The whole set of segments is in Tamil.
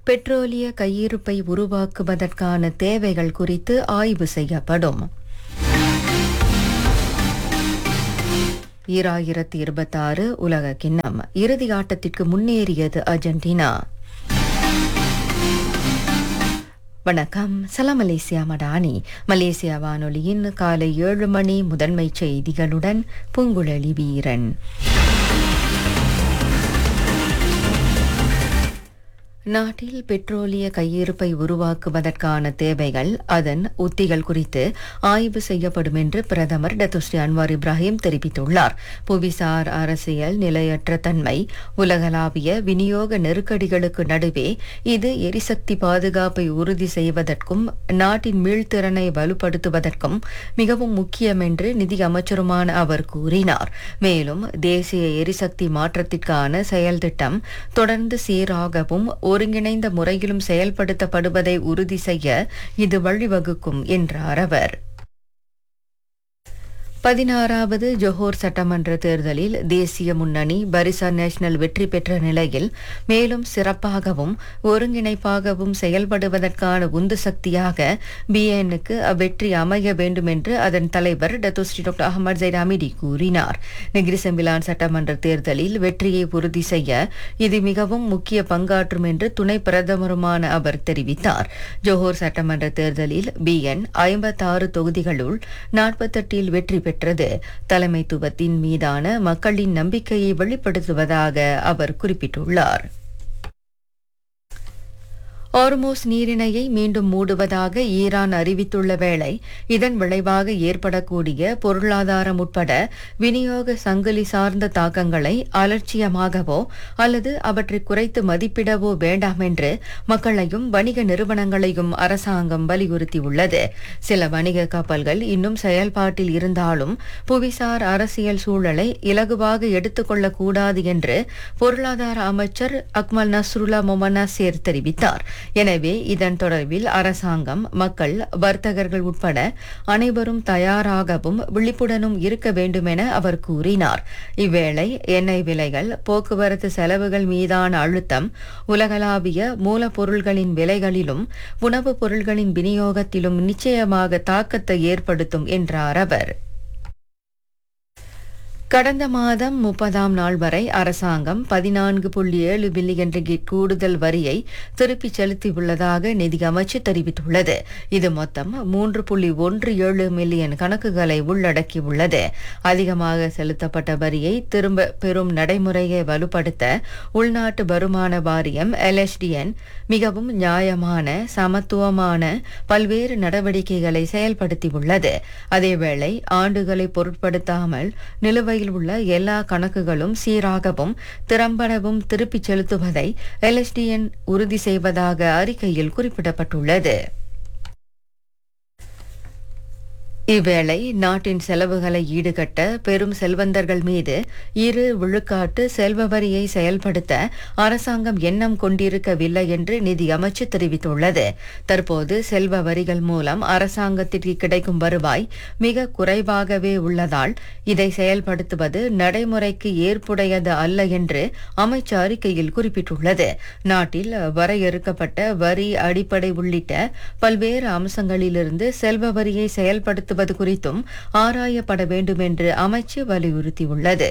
பெட்ரோலிய கையிருப்பை உருவாக்குவதற்கான தேவைகள் குறித்து ஆய்வு செய்யப்படும் ஈராயிரத்தி இருபத்தாறு உலக கிண்ணம் இறுதி ஆட்டத்திற்கு முன்னேறியது அர்ஜென்டினா வணக்கம் சலாம் மலேசியா மடானி மலேசியா வானொலியின் காலை ஏழு மணி முதன்மை செய்திகளுடன் பூங்குழலி வீரன் நாட்டில் பெட்ரோலிய கையிருப்பை உருவாக்குவதற்கான தேவைகள் அதன் உத்திகள் குறித்து ஆய்வு செய்யப்படும் என்று பிரதமர் டத்துஸ்ரீ அன்வார் இப்ராஹிம் தெரிவித்துள்ளார் புவிசார் அரசியல் நிலையற்ற தன்மை உலகளாவிய விநியோக நெருக்கடிகளுக்கு நடுவே இது எரிசக்தி பாதுகாப்பை உறுதி செய்வதற்கும் நாட்டின் மீள்திறனை வலுப்படுத்துவதற்கும் மிகவும் முக்கியம் என்று நிதி அமைச்சருமான அவர் கூறினார் மேலும் தேசிய எரிசக்தி மாற்றத்திற்கான செயல் திட்டம் தொடர்ந்து சீராகவும் ஒருங்கிணைந்த முறையிலும் செயல்படுத்தப்படுவதை உறுதி செய்ய இது வழிவகுக்கும் என்றார் அவர் பதினாறாவது ஜொஹோர் சட்டமன்ற தேர்தலில் தேசிய முன்னணி பரிசா நேஷனல் வெற்றி பெற்ற நிலையில் மேலும் சிறப்பாகவும் ஒருங்கிணைப்பாகவும் செயல்படுவதற்கான உந்து சக்தியாக பிஎனுக்கு அவ்வெற்றி அமைய வேண்டும் என்று அதன் தலைவர் Datuk Seri doctor Ahmad Zaid Hamidi கூறினார் நெகிரிசெம்பிலான் சட்டமன்ற தேர்தலில் வெற்றியை உறுதி செய்ய இது மிகவும் முக்கிய பங்காற்றும் என்று துணை பிரதமருமான அவர் தெரிவித்தார் ஜோஹோர் சட்டமன்ற தேர்தலில் பிஎன் ஐம்பத்தாறு தொகுதிகளுள் நாற்பத்தெட்டில் வெற்றி பெற்றது தலைமைத்துவத்தின் மீதான மக்களின் நம்பிக்கையை வெளிப்படுத்துவதாக அவர் குறிப்பிட்டுள்ளார் ஆர்மோஸ் நீரிணையை மீண்டும் மூடுவதாக ஈரான் அறிவித்துள்ள வேளை இதன் விளைவாக ஏற்படக்கூடிய பொருளாதாரம் உட்பட விநியோக சங்கிலி சார்ந்த தாக்கங்களை அலட்சியமாகவோ அல்லது அவற்றை குறைத்து மதிப்பிடவோ வேண்டாம் என்று மக்களையும் வணிக நிறுவனங்களையும் அரசாங்கம் வலியுறுத்தியுள்ளது சில வணிக கப்பல்கள் இன்னும் செயல்பாட்டில் இருந்தாலும் புவிசார் அரசியல் சூழலை இலகுவாக எடுத்துக்கொள்ளக்கூடாது என்று பொருளாதார அமைச்சர் அக்மல் நஸ்ருல்லா மொமனாசேர் தெரிவித்தார் எனவே இதன் தொடர்பில் அரசாங்கம் மக்கள் வர்த்தகர்கள் உட்பட அனைவரும் தயாராகவும் விழிப்புடனும் இருக்க வேண்டுமென அவர் கூறினார் இவ்வேளை எண்ணெய் விலைகள் போக்குவரத்து செலவுகள் மீதான அழுத்தம் உலகளாவிய மூலப்பொருள்களின் விலைகளிலும் உணவுப் பொருள்களின் விநியோகத்திலும் நிச்சயமாக தாக்கத்தை ஏற்படுத்தும் என்றார் அவர் கடந்த மாதம் முப்பதாம் நாள் வரை அரசாங்கம் பதினான்கு புள்ளி ஏழு பில்லியன் ரிங்கிட் கூடுதல் வரியை திருப்பிச் செலுத்தியுள்ளதாக நிதி அமைச்சு தெரிவித்துள்ளது இது மொத்தம் மூன்று புள்ளி ஒன்று ஏழு மில்லியன் கணக்குகளை உள்ளடக்கியுள்ளது அதிகமாக செலுத்தப்பட்ட வரியை திரும்ப பெறும் நடைமுறையை வலுப்படுத்த உள்நாட்டு வருமான வாரியம் எல்எஸ்டிஎன் மிகவும் நியாயமான சமத்துவமான பல்வேறு நடவடிக்கைகளை செயல்படுத்தியுள்ளது அதேவேளை ஆண்டுகளை பொருட்படுத்தாமல் நிலுவையில் உள்ள எல்லா கணக்குகளும் சீராகவும் திறம்படவும் திருப்பிச் செலுத்துவதை எல்எஸ்டிஎன் உறுதி செய்வதாக அறிக்கையில் குறிப்பிடப்பட்டுள்ளது இவ்வேளை நாட்டின் செலவுகளை ஈடுகட்ட பெரும் செல்வந்தர்கள் மீது இரு விழுக்காட்டு செல்வ வரியை செயல்படுத்த அரசாங்கம் எண்ணம் கொண்டிருக்கவில்லை என்று நிதி அமைச்சு தெரிவித்துள்ளது தற்போது செல்வ வரிகள் மூலம் அரசாங்கத்திற்கு கிடைக்கும் வருவாய் மிக குறைவாகவே உள்ளதால் இதை செயல்படுத்துவது நடைமுறைக்கு ஏற்புடையது அல்ல என்று அமைச்சு அறிக்கையில் குறிப்பிட்டுள்ளது நாட்டில் வரையறுக்கப்பட்ட வரி அடிப்படை உள்ளிட்ட பல்வேறு அம்சங்களிலிருந்து செல்வ வரியை செயல்படுத்த நடத்துவது குறித்தும் ஆராயப்பட வேண்டும் என்று அமைச்சு வலியுறுத்தியுள்ளது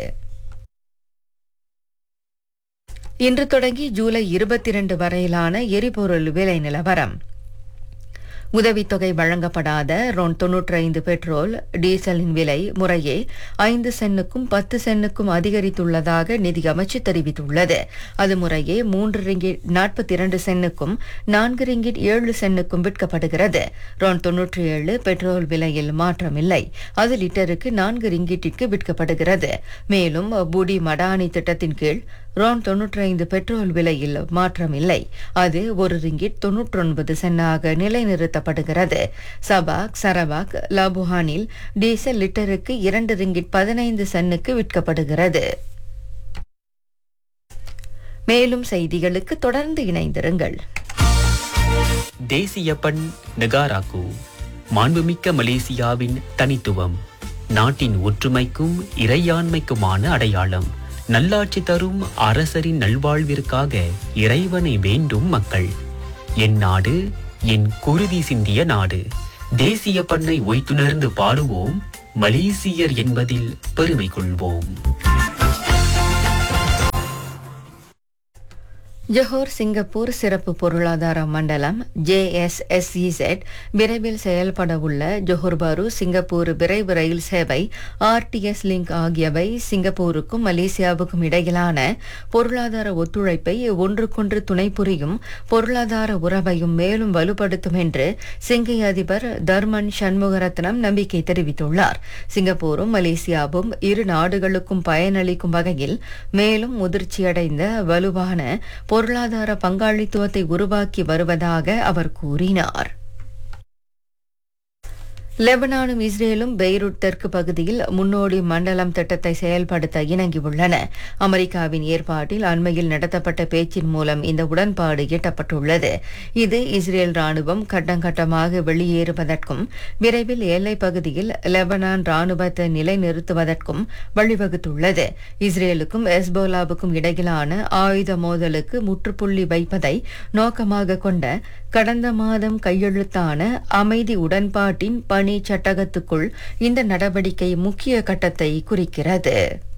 இன்று தொடங்கி ஜூலை இருபத்தி இரண்டு வரையிலான எரிபொருள் விலை நிலவரம் உதவித்தொகை வழங்கப்படாத ரொன் தொன்னூற்றி ஐந்து பெட்ரோல் டீசலின் விலை முறையே ஐந்து சென்னுக்கும் பத்து சென்னுக்கும் அதிகரித்துள்ளதாக நிதி அமைச்சு தெரிவித்துள்ளது அது முறையே மூன்று ரிங்கிட் நாற்பத்தி இரண்டு சென்னுக்கும் நான்கு ரிங்கிட் ஏழு சென்னுக்கும் விற்கப்படுகிறது ரொன் தொன்னூற்றி ஏழு பெட்ரோல் விலையில் மாற்றமில்லை அது லிட்டருக்கு நான்கு ரிங்கிட்டிற்கு விற்கப்படுகிறது மேலும் புடி மடானி திட்டத்தின் கீழ் ரோன் தொன்னூற்றி ஐந்து பெட்ரோல் விலையில் மாற்றமில்லை அது ஒரு ரிங்கிட் தொன்னூற்றொன்பது சென்னாக நிலைநிறுத்தப்படுகிறது சபாக் சரவாக் லாபுஹானில் டீசல் லிட்டருக்கு இரண்டு ரிங்கிட் பதினைந்து சென்னுக்கு விற்கப்படுகிறது மேலும் செய்திகளுக்கு தொடர்ந்து இணைந்திருங்கள் தேசிய பண் நெகாராக்கு மாண்புமிக்க மலேசியாவின் தனித்துவம் நாட்டின் ஒற்றுமைக்கும் இறையாண்மைக்குமான அடையாளம் நல்லாட்சி தரும் அரசரின் நல்வாழ்விற்காக இறைவனை வேண்டும் மக்கள் என் நாடு என் குருதி சிந்திய நாடு தேசிய பண்ணை ஒய்த்துணர்ந்து பாடுவோம் மலேசியர் என்பதில் பெருமை கொள்வோம் ஜொஹோர் சிங்கப்பூர் சிறப்பு பொருளாதார மண்டலம் ஜேஎஸ்எஸ்இசெட் விரைவில் செயல்பட உள்ள ஜொஹோர் பாரு சிங்கப்பூர் விரைவு ரயில் சேவை ஆர்டிஎஸ் லிங்க் ஆகியவை சிங்கப்பூருக்கும் மலேசியாவுக்கும் இடையிலான பொருளாதார ஒத்துழைப்பை ஒன்றுக்கொன்று துணை புரியும் பொருளாதார உறவையும் மேலும் வலுப்படுத்தும் என்று சிங்கை அதிபர் தர்மன் சண்முகரத்னம் நம்பிக்கை தெரிவித்துள்ளார் சிங்கப்பூரும் மலேசியாவும் இரு நாடுகளுக்கும் பயனளிக்கும் வகையில் மேலும் முதிர்ச்சியடைந்த வலுவான பொருளாதார பங்காளித்துவத்தை உருவாக்கி வருவதாக அவர் கூறினார் லெபனானும் இஸ்ரேலும் பெய்ரூட் தெற்கு பகுதியில் முன்னோடி மண்டலம் திட்டத்தை செயல்படுத்த இணங்கியுள்ளன அமெரிக்காவின் ஏற்பாட்டில் அண்மையில் நடத்தப்பட்ட பேச்சின் மூலம் இந்த உடன்பாடு எட்டப்பட்டுள்ளது இது இஸ்ரேல் ராணுவம் கட்டங்கட்டமாக வெளியேறுவதற்கும் விரைவில் எல்லைப் பகுதியில் லெபனான் ராணுவத்தை நிலைநிறுத்துவதற்கும் வழிவகுத்துள்ளது இஸ்ரேலுக்கும் எஸ்போலாவுக்கும் இடையிலான ஆயுத மோதலுக்கு முற்றுப்புள்ளி வைப்பதை நோக்கமாக கொண்ட கடந்த மாதம் கையெழுத்தான அமைதி உடன்பாட்டின் பணி சட்டகத்துக்குள் இந்த நடவடிக்கை முக்கிய கட்டத்தை குறிக்கிறது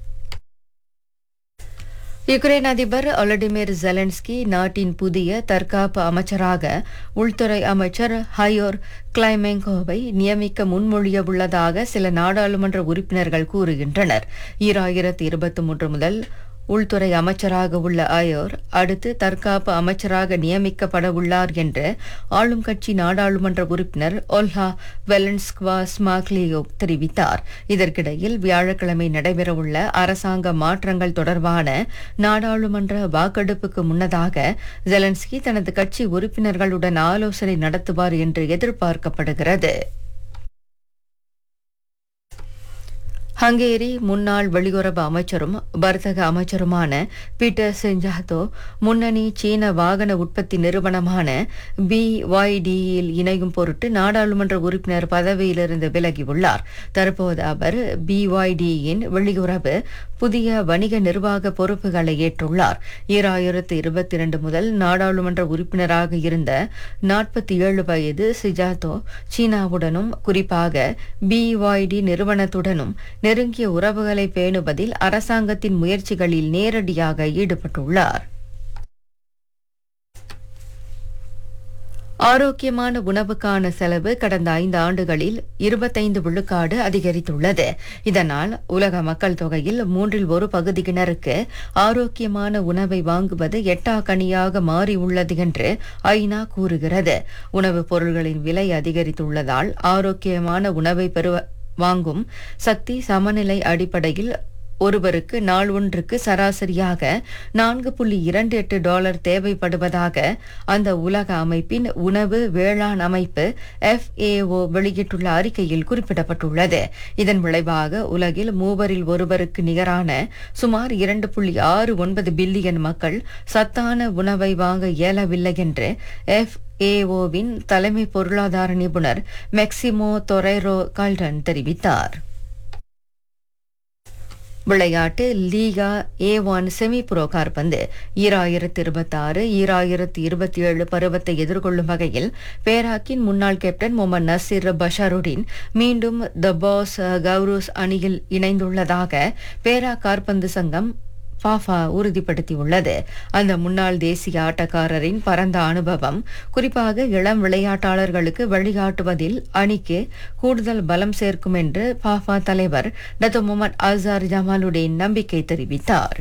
யுக்ரைன் அதிபர் ஒலடிமிர் ஜெலன்ஸ்கி நாட்டின் புதிய தற்காப்பு அமைச்சராக உள்துறை அமைச்சர் ஹயோர் கிளைமெங்கோவை நியமிக்க முன்மொழிய உள்ளதாக சில நாடாளுமன்ற உறுப்பினர்கள் கூறுகின்றனர் ஈராயிரத்தி இருபத்தி மூன்று முதல் உள்துறை அமைச்சராக உள்ள அயோர் அடுத்து தற்காப்பு அமைச்சராக நியமிக்கப்பட உள்ளார் என்று ஆளும் கட்சி நாடாளுமன்ற உறுப்பினர் ஒல்ஹா வெலன்ஸ்குவா ஸ்மாக்லியோ தெரிவித்தார் இதற்கிடையில் வியாழக்கிழமை நடைபெறவுள்ள அரசாங்க மாற்றங்கள் தொடர்பான நாடாளுமன்ற வாக்கெடுப்புக்கு முன்னதாக ஜெலன்ஸ்கி தனது கட்சி உறுப்பினர்களுடன் ஆலோசனை நடத்துவார் என்று எதிர்பார்க்கப்படுகிறது ஹங்கேரி முன்னாள் வெளியுறவு அமைச்சரும் வர்த்தக அமைச்சருமான பீட்டர் செஞ்சாத்தோ முன்னணி சீன வாகன உற்பத்தி நிறுவனமான பிஒய்டியில் இணையும் பொருட்டு நாடாளுமன்ற உறுப்பினர் பதவியிலிருந்து விலகியுள்ளார் தற்போது அவர் பிஒய்டியின் வெளியுறவு புதிய வணிக நிர்வாக பொறுப்புகளை ஏற்றுள்ளார் ஈராயிரத்து இருபத்தி இரண்டு முதல் நாடாளுமன்ற உறுப்பினராக இருந்த நாற்பத்தி ஏழு வயது சிஜாத்தோ சீனாவுடனும் குறிப்பாக பிஒய்டி நிறுவனத்துடனும் நெருங்கிய உறவுகளை பேணுவதில் அரசாங்கத்தின் முயற்சிகளில் நேரடியாக ஈடுபட்டுள்ளார் ஆரோக்கியமான உணவுக்கான செலவு கடந்த ஐந்து ஆண்டுகளில் இருபத்தைந்து விழுக்காடு அதிகரித்துள்ளது இதனால் உலக மக்கள் தொகையில் மூன்றில் ஒரு பகுதியினருக்கு ஆரோக்கியமான உணவை வாங்குவது எட்டாக்கணியாக மாறியுள்ளது என்று ஐநா கூறுகிறது உணவுப் பொருள்களின் விலை அதிகரித்துள்ளதால் ஆரோக்கியமான உணவை பெறுவ வாங்கும் சக்தி சமநிலை அடிப்படையில் ஒருவருக்கு நாள் ஒன்றுக்கு சராசரியாக நான்கு புள்ளி இரண்டு எட்டு டாலர் தேவைப்படுவதாக அந்த உலக அமைப்பின் உணவு வேளாண் அமைப்பு எஃப்ஏஓ வெளியிட்டுள்ள அறிக்கையில் குறிப்பிடப்பட்டுள்ளது இதன் விளைவாக உலகில் மூவரில் ஒருவருக்கு நிகரான சுமார் இரண்டு புள்ளி ஆறு ஒன்பது பில்லியன் மக்கள் சத்தான உணவை வாங்க இயலவில்லை என்று எஃப் ஏஓவின் தலைமை பொருளாதார நிபுணர் மெக்சிமோ தொரைரோ கால்டன் தெரிவித்தார் விளையாட்டு Liga A one semi pro கார்பந்து ஈராயிரத்து இருபத்தாறு ஈராயிரத்து இருபத்தி ஏழு பருவத்தை எதிர்கொள்ளும் வகையில் பேராக்கின் முன்னாள் கேப்டன் முகமது நசீர் பஷாருடின் மீண்டும் த பாஸ் கௌரூஸ் அணியில் இணைந்துள்ளதாக பேரா கார்பந்து சங்கம் ஃபாஃபா உறுதிப்படுத்தியுள்ளது அந்த முன்னாள் தேசிய ஆட்டக்காரரின் பரந்த அனுபவம் குறிப்பாக இளம் விளையாட்டாளர்களுக்கு வழிகாட்டுவதில் அணிக்கு கூடுதல் பலம் சேர்க்கும் என்று ஃபாஃபா தலைவர் டத்து முகமது அசார் ஜமாலுடன் நம்பிக்கை தெரிவித்தார்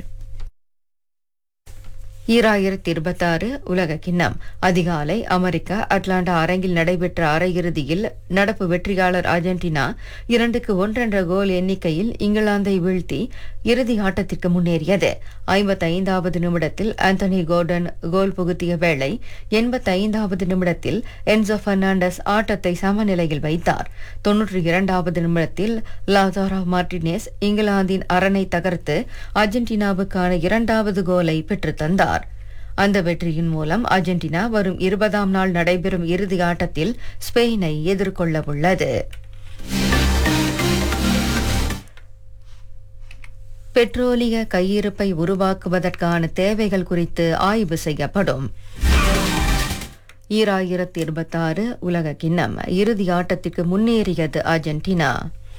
ஈராயிரத்தி இருபத்தாறு உலக கிண்ணம் அதிகாலை அமெரிக்கா அட்லாண்டா அரங்கில் நடைபெற்ற அரையிறுதியில் நடப்பு வெற்றியாளர் அர்ஜென்டினா இரண்டுக்கு ஒன்றென்ற கோல் எண்ணிக்கையில் இங்கிலாந்தை வீழ்த்தி இறுதி ஆட்டத்திற்கு முன்னேறியது ஐம்பத்தைந்தாவது நிமிடத்தில் ஆந்தனி கோர்டன் கோல் புகுத்திய வேளை எண்பத்தைந்தாவது நிமிடத்தில் என்சோ பெர்னாண்டஸ் ஆட்டத்தை சமநிலையில் வைத்தார் தொன்னூற்றி இரண்டாவது நிமிடத்தில் லாசாரா மார்டினேஸ் இங்கிலாந்தின் அரணை தகர்த்து அர்ஜென்டினாவுக்கான இரண்டாவது கோலை பெற்றுத் தந்தார் அந்த வெற்றியின் மூலம் அர்ஜென்டினா வரும் இருபதாம் நாள் நடைபெறும் இறுதி ஆட்டத்தில் ஸ்பெயினை எதிர்கொள்ள உள்ளது பெட்ரோலிய கையிருப்பை உருவாக்குவதற்கான தேவைகள் குறித்து ஆய்வு செய்யப்படும் ஈராயிரத்தி இருபத்தாறு உலக கிண்ணம் இறுதி ஆட்டத்திற்கு முன்னேறியது அர்ஜென்டினா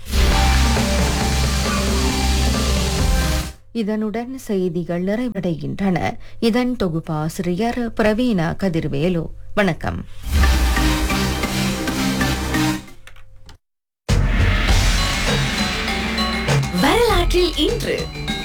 இதனுடன் செய்திகள் நிறைவடைகின்றன இதன் தொகுப்பாசிரியர் பிரவீணா கதிர்வேலு வணக்கம் வரலாற்றில் இன்று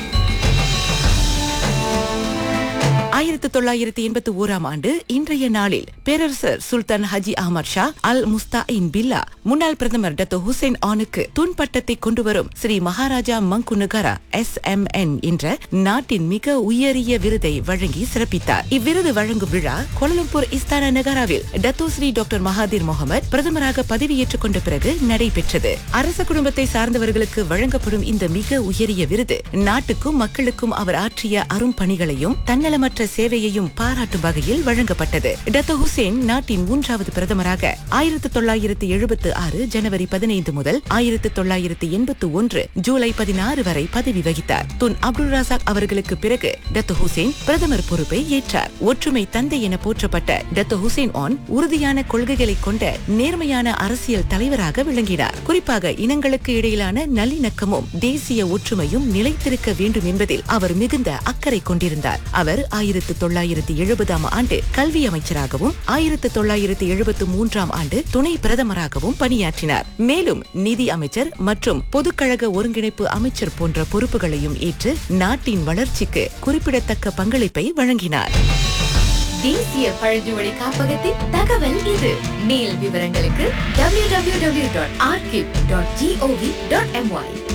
ஆயிரத்தி தொள்ளாயிரத்தி எண்பத்தி ஓராம் ஆண்டு இன்றைய நாளில் பேரரசர் சுல்தான் ஹஜி அஹமத் ஷா அல் முஸ்தாயின் பில்லா முன்னாள் பிரதமர் டத்தோ ஹுசைன் ஆனுக்கு துன்பட்டத்தை கொண்டு வரும் Seri Maharaja Mangkunegara S M N என்ற நாட்டின் மிக உயரிய விருதை வழங்கி சிறப்பித்தார் இவ்விருது வழங்கும் விழா கோலலம்பூர் இஸ்தானா நகராவில் Datuk Seri doctor Mahathir Mohamad பிரதமராக பதவியேற்றுக் கொண்ட பிறகு நடைபெற்றது அரச குடும்பத்தை சார்ந்தவர்களுக்கு வழங்கப்படும் இந்த மிக உயரிய விருது நாட்டுக்கும் மக்களுக்கும் அவர் ஆற்றிய அரும் பணிகளையும் தன்னலமற்ற சேவையையும் பாராட்டும் வகையில் வழங்கப்பட்டது டத்தோ ஹுசேன் நாட்டின் மூன்றாவது பிரதமராக ஆயிரத்தி தொள்ளாயிரத்தி எழுபத்து ஆறு ஜனவரி பதினைந்து முதல் ஆயிரத்தி தொள்ளாயிரத்தி எண்பத்தி ஒன்று ஜூலை பதினாறு வரை பதவி வகித்தார் துன் அப்துல் ராசாக் அவர்களுக்கு பிறகு டத்தோ ஹுசேன் பிரதமர் பொறுப்பை ஏற்றார் ஒற்றுமை தந்தை என போற்றப்பட்ட டத்தோ ஹுசேன் ஆன் உறுதியான கொள்கைகளை கொண்ட நேர்மையான அரசியல் தலைவராக விளங்கினார் குறிப்பாக இனங்களுக்கு இடையிலான நல்லிணக்கமும் தேசிய ஒற்றுமையும் நிலைத்திருக்க வேண்டும் என்பதில் அவர் மிகுந்த அக்கறை கொண்டிருந்தார் அவர் ஆயிரத்து தொள்ளாயிரத்தி எழுபதாம் ஆண்டு கல்வி அமைச்சராகவும் ஆயிரத்து தொள்ளாயிரத்தி எழுபத்து மூன்றாம் ஆண்டு துணை பிரதமராகவும் பணியாற்றினார் மேலும் நிதி அமைச்சர் மற்றும் பொதுக்கழக ஒருங்கிணைப்பு அமைச்சர் போன்ற பொறுப்புகளையும் ஏற்று நாட்டின் வளர்ச்சிக்கு குறிப்பிடத்தக்க பங்களிப்பை வழங்கினார் தேசிய பழங்குடி காப்பகத்தின் தகவல் இது மேல் விவரங்களுக்கு www.archive.gov.my